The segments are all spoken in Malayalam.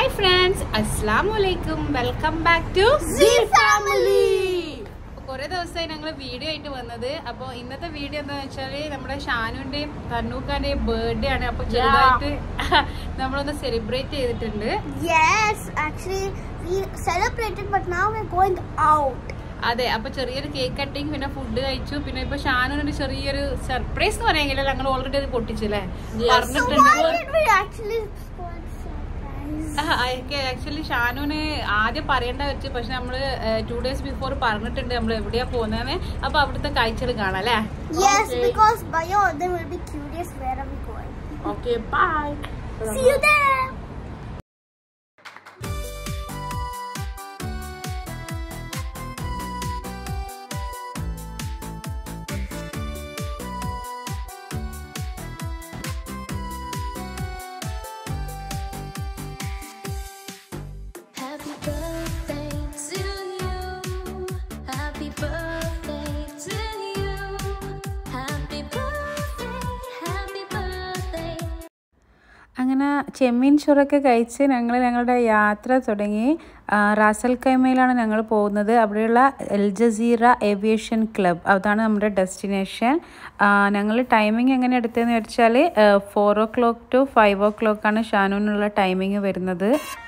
ഹായ് ഫ്രണ്ട്സ് അസ്സാം വലൈക്കും വെൽക്കം ബാക്ക് ടു ഫാമിലി കുറെ ദിവസമായി ഞങ്ങൾ വീഡിയോ ആയിട്ട് വന്നത് അപ്പോൾ ഇന്നത്തെ വീഡിയോ എന്താണെന്ന് വെച്ചാൽ നമ്മുടെ ഷാനുവിന്റെയും തന്നൂക്കാന്റെയും ബർത്ത്ഡേ ആണ് അപ്പോൾ ചെറുതായിട്ട് നമ്മളൊന്ന് സെലിബ്രേറ്റ് ചെയ്തിട്ടുണ്ട് Yes, actually, we celebrated, but now we're going out. അതെ അപ്പൊ ചെറിയൊരു കേക്ക് കട്ടിങ് പിന്നെ ഫുഡ് കഴിച്ചു പിന്നെ ഇപ്പൊ ഷാനുവിന് ചെറിയൊരു സർപ്രൈസ് എന്ന് പറയാമെങ്കിൽ ഞങ്ങൾ ഓൾറെഡി അത് പൊട്ടിച്ചില്ലേ So പറഞ്ഞിട്ടുണ്ട് why did we actually spoil surprise? Actually ഷാനുവിന് ആദ്യം പറയേണ്ട വെച്ച് പക്ഷെ നമ്മള് ടു ഡേയ്സ് ബിഫോർ പറഞ്ഞിട്ടുണ്ട് നമ്മൾ എവിടെയാ പോകുന്നതെന്ന് അപ്പൊ അവിടുത്തെ കാഴ്ചകൾ കാണാം അല്ലേ Yes, because Bayo then will be curious where are we going. Okay bye See you there. Happy birthday to you. Happy birthday to you. Happy birthday, happy birthday. അങ്ങനെ ചെമ്മീൻ ചൊറൊക്കെ കഴിച്ച് ഞങ്ങൾ ഞങ്ങളുടെ യാത്ര തുടങ്ങി ആ, റാസൽ കൈമയിലാണ് ഞങ്ങൾ പോകുന്നത് അവിടെയുള്ള എൽ ജസീറ ഏവിയേഷൻ ക്ലബ് അതാണ് നമ്മുടെ ഡെസ്റ്റിനേഷൻ ഞങ്ങൾ ടൈമിംഗ് എങ്ങനെ എടുത്തതെന്ന് വെച്ചാൽ four o'clock to five ഓ ക്ലോക്കാണ് ഷാനൂനുള്ള ടൈമിംഗ് വരുന്നത്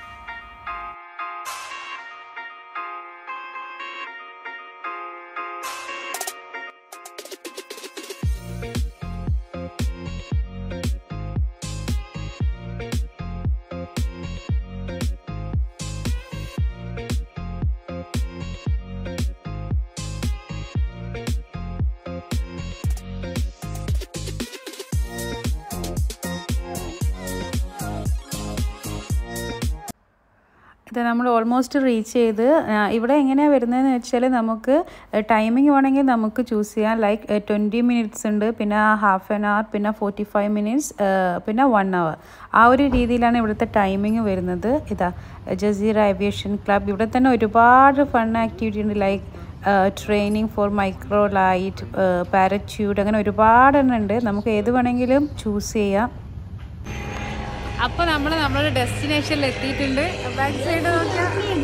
ഇത് നമ്മൾ ഓൾമോസ്റ്റ് റീച്ച് ചെയ്ത് ആ, ഇവിടെ എങ്ങനെയാണ് വരുന്നതെന്ന് വെച്ചാൽ നമുക്ക് ടൈമിംഗ് വേണമെങ്കിൽ നമുക്ക് ചൂസ് ചെയ്യാം ലൈക്ക് ട്വൻറ്റി മിനിറ്റ്സ് ഉണ്ട് പിന്നെ ഹാഫ് ആൻ അവർ പിന്നെ ഫോർട്ടി ഫൈവ് മിനിറ്റ്സ് പിന്നെ വൺ അവർ ആ ഒരു രീതിയിലാണ് ഇവിടുത്തെ ടൈമിംഗ് വരുന്നത് ഇതാ ജസീറ ഏവിയേഷൻ ക്ലബ് ഇവിടെ തന്നെ ഒരുപാട് ഫൺ ആക്ടിവിറ്റി ഉണ്ട് like training for micro light parachute അങ്ങനെ ഒരുപാട് എണ്ണം ഉണ്ട് നമുക്ക് ഏത് വേണമെങ്കിലും ചൂസ് ചെയ്യാം അപ്പൊ നമ്മൾ നമ്മുടെ ഡെസ്റ്റിനേഷനിൽ എത്തിയിട്ടുണ്ട് ബാക്ക് സൈഡ് നോക്കിയാ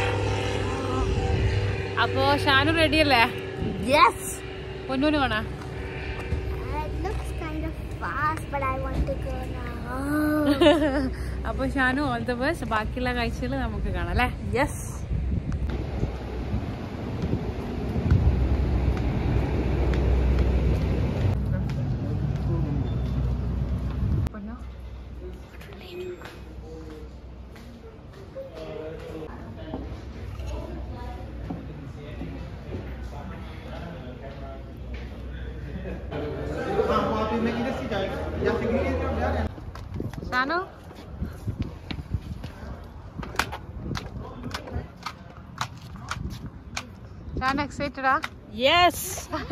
അപ്പോ ഷാനു റെഡി അല്ലേ Yes. പൊന്നൂന് വേണ It looks kind of fast, but I want to go now. അപ്പൊ ഷാനു ഓൾ ദ ബസ് ബാക്കിയുള്ള കാഴ്ചകൾ നമുക്ക് കാണാം അല്ലേ Yes. പൊന്നു ഷാനു ഷാനു എക്സൈറ്റഡാ Yes.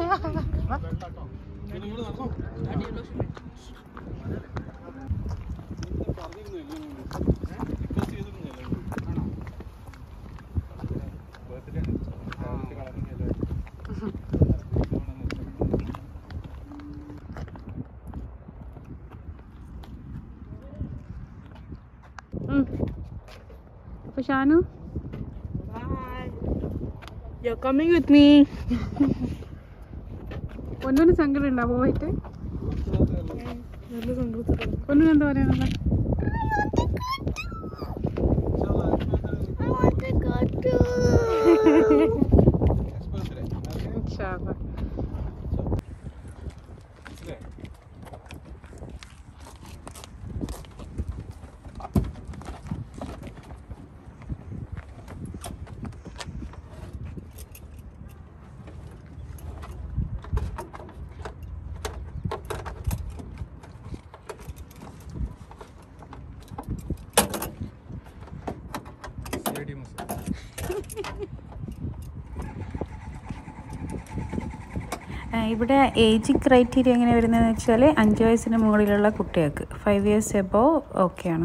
അപ്പൊ Shanu Bye. You're coming with me. പൊന്നൂന് സങ്കടം ഉണ്ടോ പോയിട്ട് പൊന്നൂന് എന്താ പറയാനുള്ള I want to go too. ഇൻഷാല്ലാ. ആ, ഇവിടെ ഏജ് ക്രൈറ്റീരിയ എങ്ങനെ വരുന്നതെന്ന് വെച്ചാൽ അഞ്ച് വയസ്സിന് മുകളിലുള്ള കുട്ടികൾക്ക് ഫൈവ് ഇയേഴ്സ് എബോ ഓക്കെയാണ്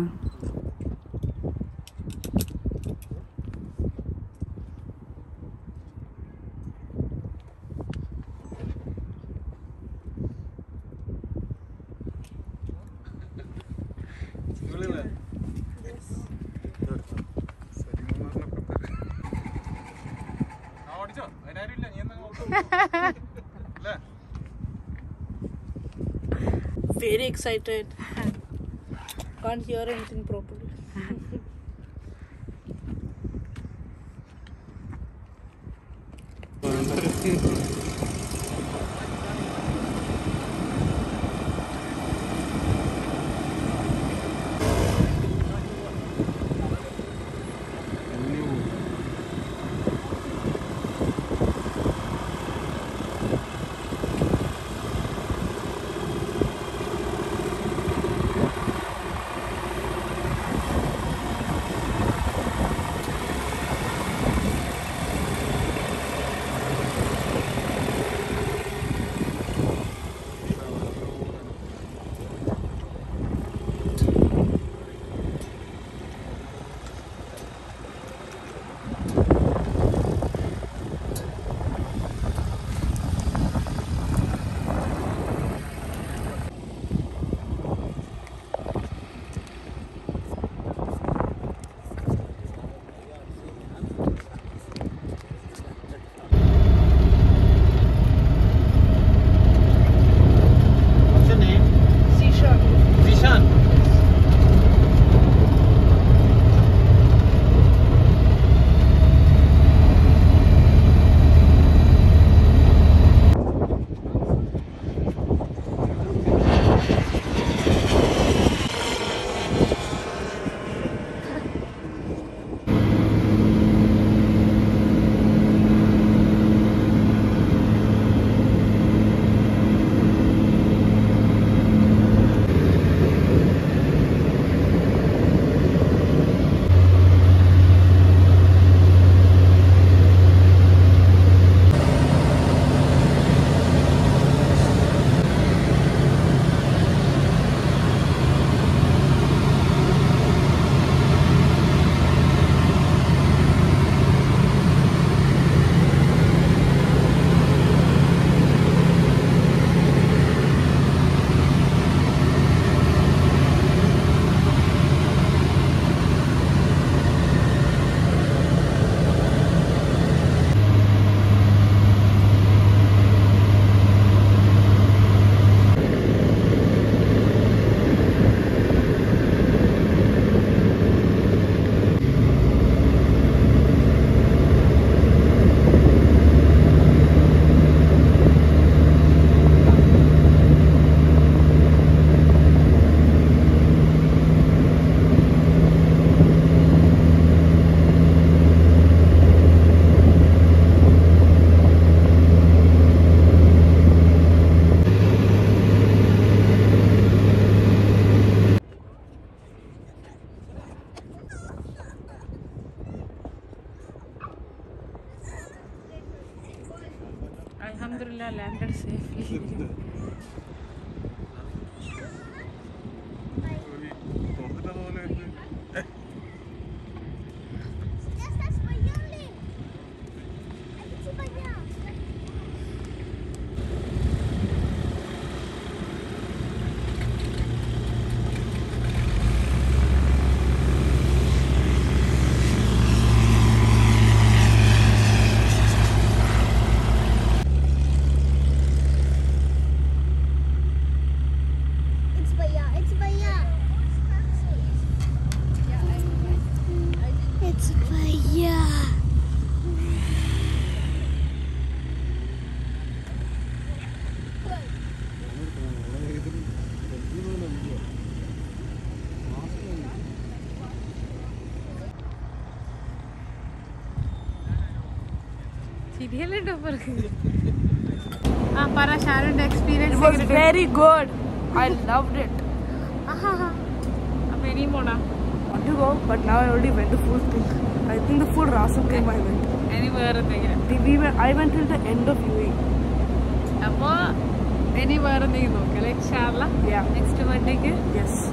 Very excited. Can't hear anything properly. What's your name? Zishan. Zishan. Alhamdulillah, landed safely. Yes, that's my yelling. It's my yell. It's Baya. It's Baya. It's Baya. ശരിയല്ലേ ടോപ്പർക്ക് ആ പറ ഷാരുന്റെ It experience was very good. I loved it. അപ്പൊ ഇനിയും പോണാ Want to go, but now I already went the full thing. I think the full Rasul came I went. ഇനി വേറെ എന്തെങ്കിലും We, we went, I went till the end of UAE. അപ്പൊ ഇനി വേറെ എന്തെങ്കിലും നോക്കാം ലൈക് ഷാർല Yeah. നെക്സ്റ്റ് ബർത്ത്ഡേക്ക് Yes.